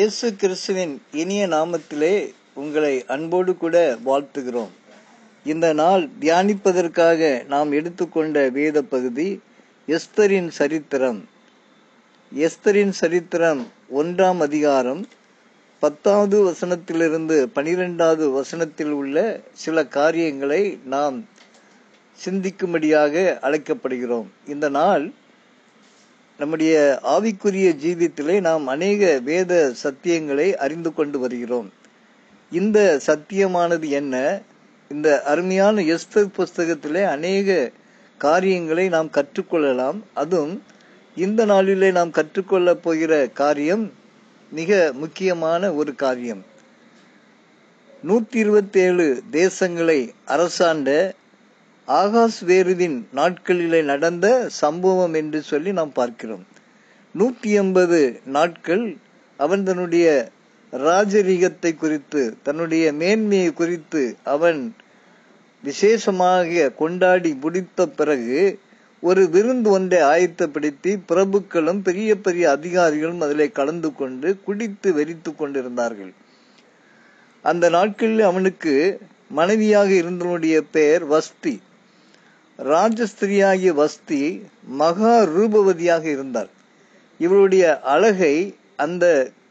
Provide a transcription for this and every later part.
இயேசு கிறிஸ்துவின் இனிய நாமத்திலே உங்களை அன்போடு கூட வாழ்த்துகிறோம் இந்த நாள் தியானிப்பதற்காக நாம் எடுத்துக்கொண்ட வேத பகுதி எஸ்தரின் சரித்திரம் எஸ்தரின் சரித்திரம் ஒன்றாம் அதிகாரம் பத்தாவது வசனத்திலிருந்து பனிரெண்டாவது வசனத்தில் உள்ள சில காரியங்களை நாம் சிந்திக்கும்படியாக அழைக்கப்படுகிறோம் இந்த நாள் நம்முடைய ஆவிக்குரிய ஜீவியத்திலே நாம் அநேக வேத சத்தியங்களை அறிந்து கொண்டு வருகிறோம் இந்த சத்தியமானது என்ன இந்த அருமையான எஸ்தர் புஸ்தகத்திலே அநேக காரியங்களை நாம் கற்றுக்கொள்ளலாம் அதுவும் இந்த நாளிலே நாம் கற்றுக்கொள்ளப் போகிற காரியம் மிக முக்கியமான ஒரு காரியம் நூத்தி இருபத்தி ஏழு தேசங்களை அரசாண்ட ஆகாஷ் வேருவின் நாட்களிலே நடந்த சம்பவம் என்று சொல்லி நாம் பார்க்கிறோம் நூத்தி எண்பது நாட்கள் அவன் தன்னுடைய ராஜரீகத்தை குறித்து தன்னுடைய மேன்மையை குறித்து அவன் விசேஷமாக கொண்டாடி முடித்த பிறகு ஒரு விருந்து ஒன்றை ஆயத்தப்படுத்தி பிரபுக்களும் பெரிய பெரிய அதிகாரிகளும் அதிலே கலந்து கொண்டு குடித்து வெறித்து கொண்டிருந்தார்கள் அந்த நாட்களில் அவனுக்கு மனைவியாக இருந்தவனுடைய பெயர் வஸ்தி ராஜஸ்திரியாகிய வஸ்தி மகா ரூபவதியாக இருந்தார் இவருடைய அழகை அந்த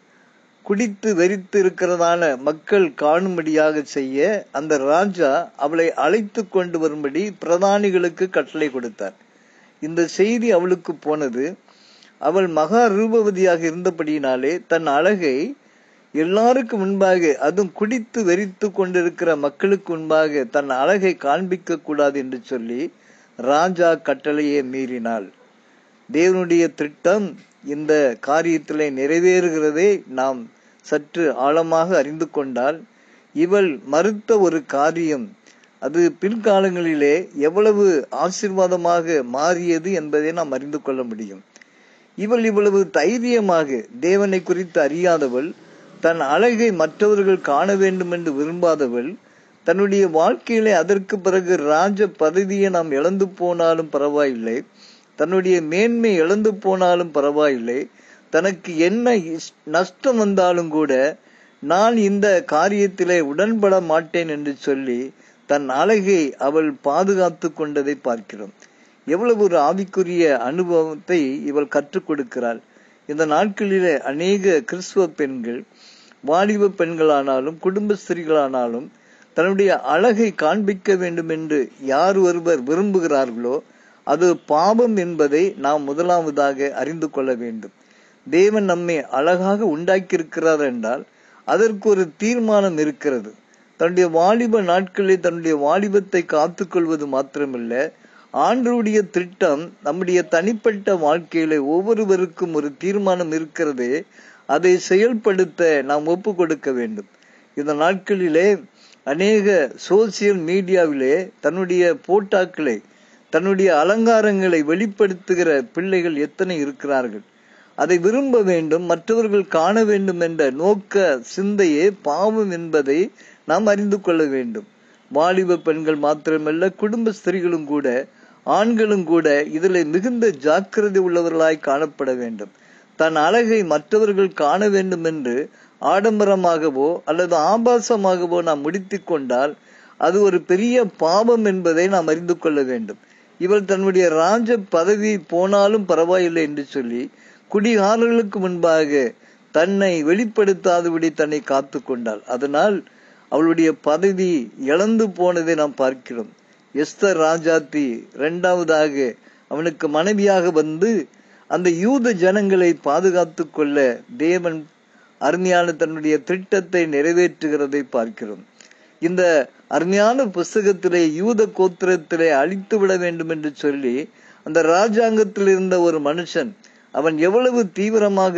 குடித்து வெறித்து இருக்கிறதான மக்கள் காணும்படியாக செய்ய அந்த ராஜா அவளை அழைத்து கொண்டு வரும்படி பிரதானிகளுக்கு கட்டளை கொடுத்தார் இந்த செய்தி அவளுக்கு போனது அவள் மகா ரூபவதியாக இருந்தபடியினாலே தன் அழகை எல்லாருக்கும் முன்பாக அதுவும் குடித்து வெறித்து கொண்டிருக்கிற மக்களுக்கு முன்பாக தன் அழகை காண்பிக்க கூடாது என்று சொல்லி ராஜா கட்டளையை மீறினாள் தேவனுடைய திட்டம் இந்த காரியத்திலே நிறைவேறுகிறதை நாம் சற்று ஆழமாக அறிந்து கொண்டால் இவள் மறுத்த ஒரு காரியம் அது பிற்காலங்களிலே எவ்வளவு ஆசிர்வாதமாக மாறியது என்பதை நாம் அறிந்து கொள்ள முடியும் இவள் இவ்வளவு தைரியமாக தேவனை குறித்து அறியாதவள் தன் அழகை மற்றவர்கள் காண வேண்டும் என்று விரும்பாதவள் தன்னுடைய வாழ்க்கையிலே அதற்கு பிறகு ராஜ பதவியை நாம் இழந்து போனாலும் பரவாயில்லை தன்னுடைய மேன்மை இழந்து போனாலும் பரவாயில்லை தனக்கு என்ன நஷ்டம் வந்தாலும் கூட நான் இந்த காரியத்திலே உடன்பட மாட்டேன் என்று சொல்லி தன் அழகை அவள் பாதுகாத்து கொண்டதை பார்க்கிறோம் எவ்வளவு ஒரு ஆவிக்குரிய அனுபவத்தை இவள் கற்றுக் கொடுக்கிறாள் இந்த நாட்களிலே அநேக கிறிஸ்துவ பெண்கள் வாலிப பெண்களானாலும் குடும்ப ஸ்திரிகளானாலும் தன்னுடைய அழகை காண்பிக்க வேண்டும் என்று யார் ஒருவர் விரும்புகிறார்களோ அது பாவம் என்பதை நாம் முதலாவதாக அறிந்து கொள்ள வேண்டும் தேவன் நம்மை அழகாக உண்டாக்கியிருக்கிறார் என்றால் அதற்கு ஒரு தீர்மானம் இருக்கிறது தன்னுடைய வாலிப நாட்களில் தன்னுடைய வாலிபத்தை காத்துக்கொள்வது மாத்திரமல்ல ஆண்டருடைய திட்டம் நம்முடைய தனிப்பட்ட வாழ்க்கையில ஒவ்வொருவருக்கும் ஒரு தீர்மானம் இருக்கிறதே அதை செயல்படுத்த நாம் ஒப்பு கொடுக்க வேண்டும் இந்த நாட்களிலே அநேக சோசியல் மீடியாவிலே தன்னுடைய போட்டாக்களை தன்னுடைய அலங்காரங்களை வெளிப்படுத்துகிற பிள்ளைகள் எத்தனை இருக்கிறார்கள் அதை விரும்ப வேண்டும் மற்றவர்கள் காண வேண்டும் என்ற நோக்க சிந்தையே பாவம் என்பதை நாம் அறிந்து கொள்ள வேண்டும் வாலிப பெண்கள் மாத்திரமல்ல குடும்ப ஸ்திரீகளும் கூட ஆண்களும் கூட இதில் மிகுந்த ஜாக்கிரதை உள்ளவர்களாய் காணப்பட வேண்டும் தன் அழகை மற்றவர்கள் காண வேண்டும் என்று ஆடம்பரமாகவோ அல்லது ஆபாசமாகவோ நாம் முடித்து கொண்டால் அது ஒரு பெரிய பாவம் என்பதை நாம் அறிந்து கொள்ள வேண்டும் இவள் தன்னுடைய ராஜ பதவி போனாலும் பரவாயில்லை என்று சொல்லி குடிகாரர்களுக்கு முன்பாக தன்னை வெளிப்படுத்தாதபடி தன்னை காத்து கொண்டாள் அதனால் அவளுடைய பதவி இழந்து போனதை நாம் பார்க்கிறோம் எஸ்தர் ராஜாத்தி இரண்டாவதாக அவனுக்கு மனைவியாக வந்து அந்த யூத ஜனங்களை பாதுகாத்து கொள்ள தேவன் அருமையான தன்னுடைய திட்டத்தை நிறைவேற்றுகிறதை பார்க்கிறோம் இந்த அருமையான புஸ்தகத்திலே யூத கோத்திரத்திலே அழித்து விட வேண்டும் என்று சொல்லி அந்த ராஜாங்கத்தில் இருந்த ஒரு மனுஷன் அவன் எவ்வளவு தீவிரமாக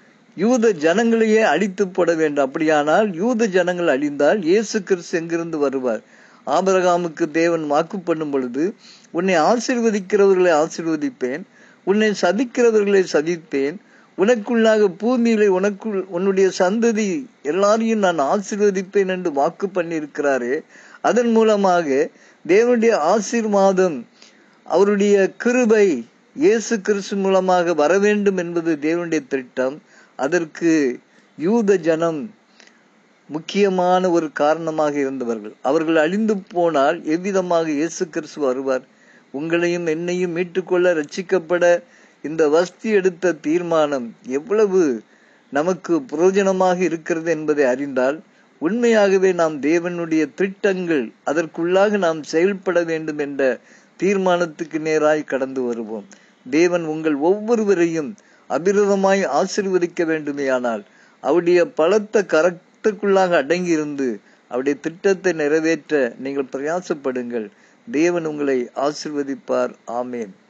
யூத ஜனங்களையே அழித்து போட வேண்டும் அப்படியானால் யூத ஜனங்கள் அழிந்தால் இயேசு கிறிஸ்து எங்கிருந்து வருவார் ஆபரகாமுக்கு தேவன் வாக்கு பண்ணும் பொழுது உன்னை ஆசிர்வதிக்கிறவர்களை ஆசிர்வதிப்பேன் உன்னை சதிக்கிறவர்களை சதிப்பேன் உனக்குள்ளாக பூமியிலே உனக்குள் உன்னுடைய சந்ததி எல்லாரையும் நான் ஆசீர்வதிப்பேன் என்று வாக்கு பண்ணியிருக்கிறாரே அதன் மூலமாக தேவனுடைய ஆசீர்வாதம் அவருடைய கிருபை இயேசு கிறிஸ்து மூலமாக வர வேண்டும் என்பது தேவனுடைய திட்டம் அதற்கு யூத ஜனம் முக்கியமான ஒரு காரணமாக இருந்தவர்கள் அவர்கள் அழிந்து போனால் எவ்விதமாக இயேசு கிறிஸ்து வருவார் உங்களையும் என்னையும் மீட்டுக்கொள்ள ரட்சிக்கப்பட இந்த வஸ்தி எடுத்த தீர்மானம் எவ்வளவு நமக்கு பிரயோஜனமாக இருக்கிறது என்பதை அறிந்தால் உண்மையாகவே நாம் தேவனுடைய திட்டங்கள் அதற்குள்ளாக நாம் செயல்பட வேண்டும் என்ற தீர்மானத்துக்கு நேராய் கடந்து வருவோம் தேவன் உங்கள் ஒவ்வொருவரையும் அபிரதமாய் ஆசீர்வதிக்க வேண்டுமேயானால் அவருடைய பலத்த கரத்துக்குள்ளாக அடங்கியிருந்து அவருடைய திட்டத்தை நிறைவேற்ற நீங்கள் பிரயாசப்படுங்கள் தேவன் உங்களை ஆசிர்வதிப்பார் ஆமேன்